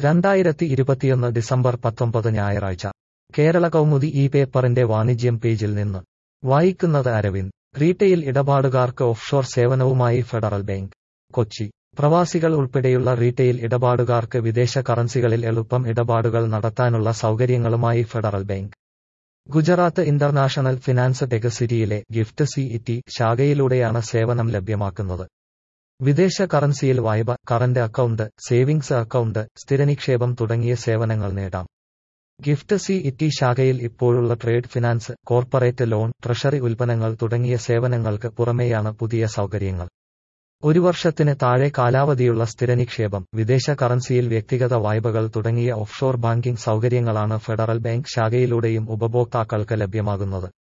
രണ്ടായിരത്തി ഇരുപത്തിയൊന്ന് ഡിസംബർ പത്തൊമ്പത് ഞായറാഴ്ച കേരള കൗമുദി ഈ പേപ്പറിന്റെ വാണിജ്യം പേജിൽ നിന്ന് വായിക്കുന്നത് അരവിന്ദ് റീറ്റെയിൽ ഇടപാടുകാർക്ക് ഓഫ്ഷോർ സേവനവുമായി ഫെഡറൽ ബാങ്ക് കൊച്ചി പ്രവാസികൾ ഉൾപ്പെടെയുള്ള റീറ്റെയിൽ ഇടപാടുകാർക്ക് വിദേശ കറൻസികളിൽ എളുപ്പം ഇടപാടുകൾ നടത്താനുള്ള സൗകര്യങ്ങളുമായി Federal Bank Gujarat International Finance Tec സിറ്റിയിലെ ഗിഫ്റ്റ് സി ഇറ്റി ശാഖയിലൂടെയാണ് സേവനം ലഭ്യമാക്കുന്നത് വിദേശ കറൻസിയിൽ വായ്പ കറന്റ് അക്കൗണ്ട് സേവിങ്സ് അക്കൗണ്ട് സ്ഥിരനിക്ഷേപം തുടങ്ങിയ സേവനങ്ങൾ നേടാം ഗിഫ്റ്റ് സി ഇറ്റി ശാഖയിൽ ഇപ്പോഴുള്ള trade finance corporate loan treasury ഉൽപ്പന്നങ്ങൾ തുടങ്ങിയ സേവനങ്ങൾക്ക് പുറമെയാണ് പുതിയ സൗകര്യങ്ങൾ ഒരു വർഷത്തിന് താഴെ കാലാവധിയുള്ള സ്ഥിരനിക്ഷേപം വിദേശ കറൻസിയിൽ വ്യക്തിഗത വായ്പകൾ തുടങ്ങിയ ഓഫ്ഷോർ ബാങ്കിംഗ് സൗകര്യങ്ങളാണ് ഫെഡറൽ ബാങ്ക് ശാഖയിലൂടെയും ഉപഭോക്താക്കൾക്ക് ലഭ്യമാകുന്നത്